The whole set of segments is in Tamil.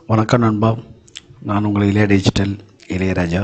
வணக்கம் நண்பா நான் உங்கள் இளைய டிஜிட்டல் இளையராஜா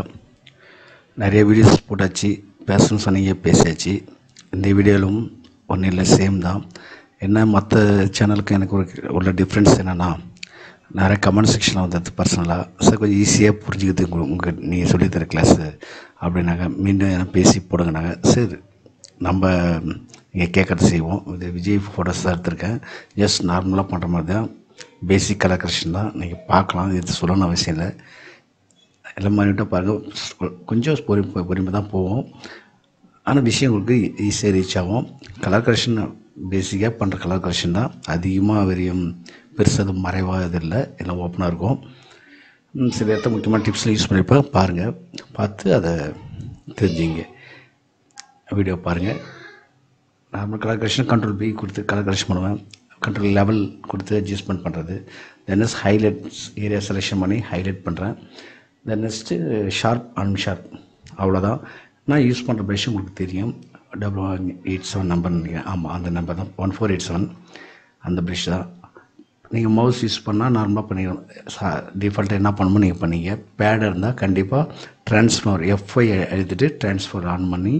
நிறைய வீடியோஸ் போட்டாச்சு பேசணும்னு சொன்னீங்க பேசியாச்சு இந்த வீடியோவிலும் ஒன்றும் இல்லை சேம் தான் என்ன மற்ற சேனலுக்கு எனக்கு ஒரு உள்ள டிஃப்ரென்ஸ் என்னென்னா நிறைய கமெண்ட் செக்ஷனில் வந்தது பர்சனலாக சார் கொஞ்சம் ஈஸியாக புரிஞ்சுக்கிறது உங்கள் உங்கள் நீங்கள் சொல்லித்தர கிளாஸு அப்படின்னாங்க மீண்டும் எதனா பேசி போடுங்கனாங்க சரி நம்ம இங்கே கேட்குறது செய்வோம் இது விஜய் ஃபோட்டோஸ் தான் எடுத்திருக்கேன் ஜஸ்ட் நார்மலாக பண்ணுற மாதிரி தான் பேசிக் கலர் கரெக்ஷன் தான் நீங்கள் பார்க்கலாம் இது சொல்லணும்னு அவசியம் இல்லை எல்லாம் பண்ணிவிட்டு பாருங்கள் கொஞ்சம் பொறி பொறுமை தான் போவோம் ஆனால் விஷயம் உங்களுக்கு ஈஸியாக ரீச் ஆகும் கலர் கரெக்ஷன் பேசிக்காக பண்ணுற கலர் கரெக்ஷன் தான் அதிகமாக வெறியும் பெருசாக அது மறைவாக இது இல்லை எல்லாம் ஓப்பனாக இருக்கும் ம், சில இடத்த முக்கியமான டிப்ஸ்லாம் யூஸ் பண்ணியிருப்பேன் பாருங்கள் பார்த்து அதை தெரிஞ்சுங்க வீடியோ பாருங்கள் normal colour correction control B கொடுத்து கலர் கரெக்ஷன் பண்ணுவேன் கண்ட்ரோல் லெவல் கொடுத்து அட்ஜஸ்ட்மெண்ட் பண்ணுறது then is highlights area selection பண்ணி ஹைலைட் பண்ணுறேன் தென் நெக்ஸ்ட்டு ஷார்ப் அன்ஷார்ப் அவ்வளோதான் நான் யூஸ் பண்ணுற ப்ரஷ் உங்களுக்கு தெரியும் டபுள் எயிட் செவன் நம்பர் நினைக்கிறேன் ஆமாம் அந்த நம்பர் தான் ஒன் ஃபோர் எயிட் செவன் அந்த ப்ரஷ் தான் நீங்கள் மவுஸ் யூஸ் பண்ணால் நார்மலாக பண்ணிக்கணும் டிஃபால்ட்டாக என்ன பண்ணணுமோ நீங்கள் பண்ணீங்க பேட் இருந்தால் கண்டிப்பாக ட்ரான்ஸ்ஃபர் எஃப்ஐ எழுதிட்டு ட்ரான்ஸ்ஃபர் ஆன் பண்ணி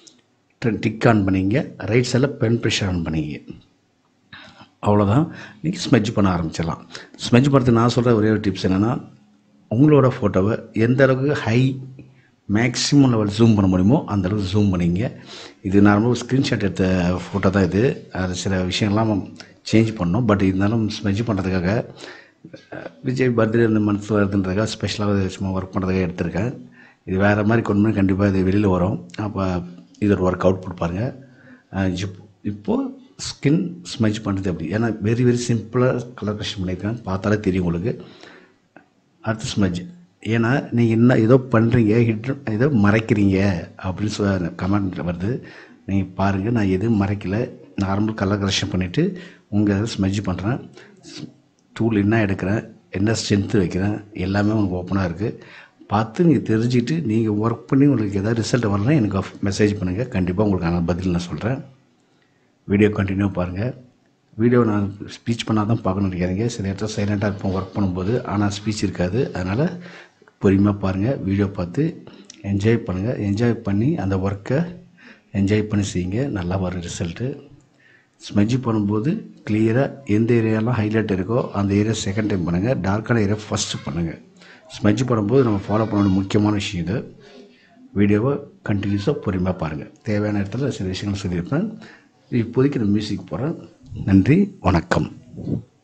டிக் ஆன் பண்ணிங்க ரைட் சைடில் பென் ப்ரெஷர் ஆன் பண்ணிங்க அவ்வளோதான் நீங்கள் ஸ்மெஜ் பண்ண ஆரம்பிச்சிடலாம் ஸ்மெஜ் பண்ணுறதுக்கு நான் சொல்கிற ஒரே ஒரு டிப்ஸ் என்னென்னா உங்களோட ஃபோட்டோவை எந்த அளவுக்கு ஹை மேக்ஸிமம் லெவல் ஜூம் பண்ண முடியுமோ அந்த அளவுக்கு ஜூம் பண்ணிங்க இது நார்மலாக ஸ்க்ரீன்ஷாட் எடுத்த ஃபோட்டோ தான் இது அது சில விஷயங்கள்லாம் சேஞ்ச் பண்ணோம் பட் இருந்தாலும் ஸ்மெஜ் பண்ணுறதுக்காக அஹ், விஜய் பர்த்டே இந்த மந்த் வருதுன்றதுக்காக ஸ்பெஷலாக சும்மா ஒர்க் பண்ணுறதுக்காக எடுத்திருக்கேன் இது வேறு மாதிரி கொண்டு போய் கண்டிப்பாக இது வெளியில் வரும் அப்போ இது ஒரு ஒர்க் அவுட் கொடுப்பாருங்க அஹ், இப்- இப்போது ஸ்கின் ஸ்மெஜ் பண்ணுறது எப்படி ஏன்னா வெரி வெரி சிம்பிளாக கலர் கரெக்ஷன் பண்ணியிருக்கேன் பார்த்தாலே தெரியும் உங்களுக்கு அடுத்து ஸ்மெஜ் ஏன்னா நீங்கள் என்ன ஏதோ பண்ணுறீங்க ஹிட் ஏதோ மறைக்கிறீங்க அப்படின்னு சொல்ல கமெண்ட் வருது நீங்கள் பாருங்கள் நான் எதுவும் மறைக்கல நார்மல் கலர் கரெக்ஷன் பண்ணிவிட்டு உங்கள் ஸ்மெஜ் பண்ணுறேன் டூல் என்ன எடுக்கிறேன் என்ன ஸ்ட்ரென்த்து வைக்கிறேன் எல்லாமே உங்களுக்கு ஓப்பனாக இருக்குது பார்த்து நீங்கள் தெரிஞ்சுக்கிட்டு நீங்கள் ஒர்க் பண்ணி உங்களுக்கு எதாவது ரிசல்ட் வரலாம் எனக்கு மெசேஜ் பண்ணுங்கள் கண்டிப்பாக உங்களுக்கு நான் பதில் நான் சொல்கிறேன் வீடியோ கண்டினியூ பாருங்கள் வீடியோ நான் ஸ்பீச் பண்ணால் தான் பார்க்கணும்னு நினைக்காதீங்க சில இடத்துல சைலண்ட்டாக இருப்போம் ஒர்க் பண்ணும்போது ஆனால் ஸ்பீச் இருக்காது அதனால் பொறுமையாக பாருங்கள் வீடியோ பார்த்து என்ஜாய் பண்ணுங்கள் என்ஜாய் பண்ணி அந்த ஒர்க்கை என்ஜாய் பண்ணி செய்யுங்க நல்லா வரும் ரிசல்ட்டு ஸ்மெஜ் பண்ணும்போது கிளியராக எந்த ஏரியாலாம் ஹைலைட் இருக்கோ அந்த ஏரியா செகண்ட் டைம் பண்ணுங்கள் டார்க்கான ஏரியா ஃபஸ்ட்டு பண்ணுங்கள் ஸ்மெஜ் பண்ணும்போது நம்ம ஃபாலோ பண்ண வேண்டிய முக்கியமான விஷயம் இது வீடியோவை கண்டினியூஸாக பொறுமையாக பாருங்கள் தேவையான இடத்துல சில விஷயங்கள் சொல்லியிருப்பேன் இப்போதைக்கு நான் மியூசிக் போகிறேன் நன்றி வணக்கம்